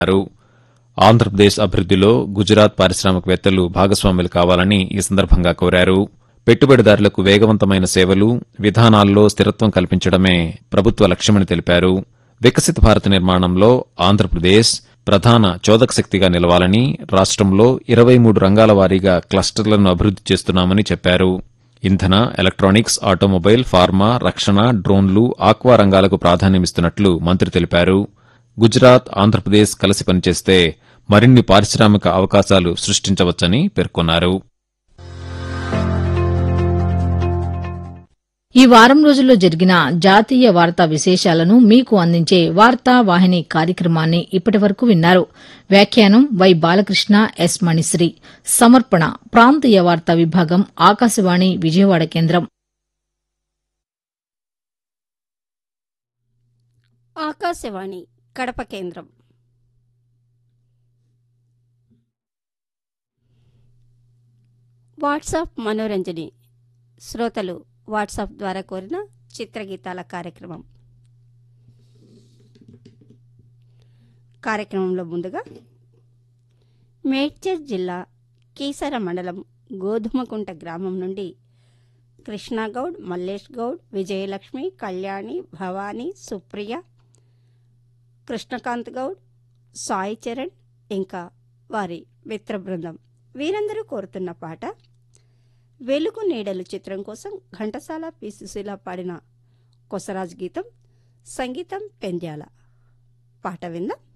అన్నారు ఆంధ్రప్రదేశ్ అభివృద్దిలో గుజరాత్ పారిశ్రామికవేత్తలు భాగస్వాములు కావాలని ఈ సందర్భంగా కోరారు పెట్టుబడిదారులకు వేగవంతమైన సేవలు విధానాల్లో స్థిరత్వం కల్పించడమే ప్రభుత్వ లక్ష్యమని తెలిపారు వికసిత భారత్ నిర్మాణంలో ఆంధ్రప్రదేశ్ ప్రధాన చోదక శక్తిగా నిలవాలని రాష్ట్రంలో ఇరవై మూడు రంగాల వారీగా క్లస్టర్లను అభివృద్ది చేస్తున్నామని చెప్పారు ఇంధన ఎలక్ట్రానిక్స్ ఆటోమొబైల్ ఫార్మా రక్షణ డ్రోన్లు ఆక్వా రంగాలకు ప్రాధాన్యమిస్తున్నట్లు మంత్రి తెలిపారు గుజరాత్ ఆంధ్రప్రదేశ్ కలిసి పనిచేస్తే మరిన్ని పారిశ్రామిక అవకాశాలు సృష్టించవచ్చని పేర్కొన్నారు ఈ వారం రోజుల్లో జరిగిన జాతీయ వార్తా విశేషాలను మీకు అందించే వార్తా వాహిని కార్యక్రమాన్ని ఇప్పటి వరకు విన్నారు వ్యాఖ్యానం వై బాలకృష్ణ ఎస్ మణిశ్రీ సమర్పణ ప్రాంతీయ వార్తా విభాగం ఆకాశవాణి విజయవాడ కేంద్రం ఆకాశవాణి కడప కేంద్రం వాట్సాప్ మనోరంజని శ్రోతలు వాట్సాప్ ద్వారా కోరిన చిత్రగీతాల కార్యక్రమం కార్యక్రమంలో ముందుగా మేడ్చర్ జిల్లా కీసర మండలం గోధుమకుంట గ్రామం నుండి కృష్ణగౌడ్ మల్లేష్ గౌడ్ విజయలక్ష్మి కళ్యాణి భవానీ సుప్రియ కృష్ణకాంత్ గౌడ్ సాయి చరణ్ ఇంకా వారి మిత్ర బృందం వీరందరూ కోరుతున్న పాట వెలుగు నీడలు చిత్రం కోసం ఘంటసాల పి సుశీల పాడిన కొసరాజ్ గీతం సంగీతం పెంద్యాల పాట విందాం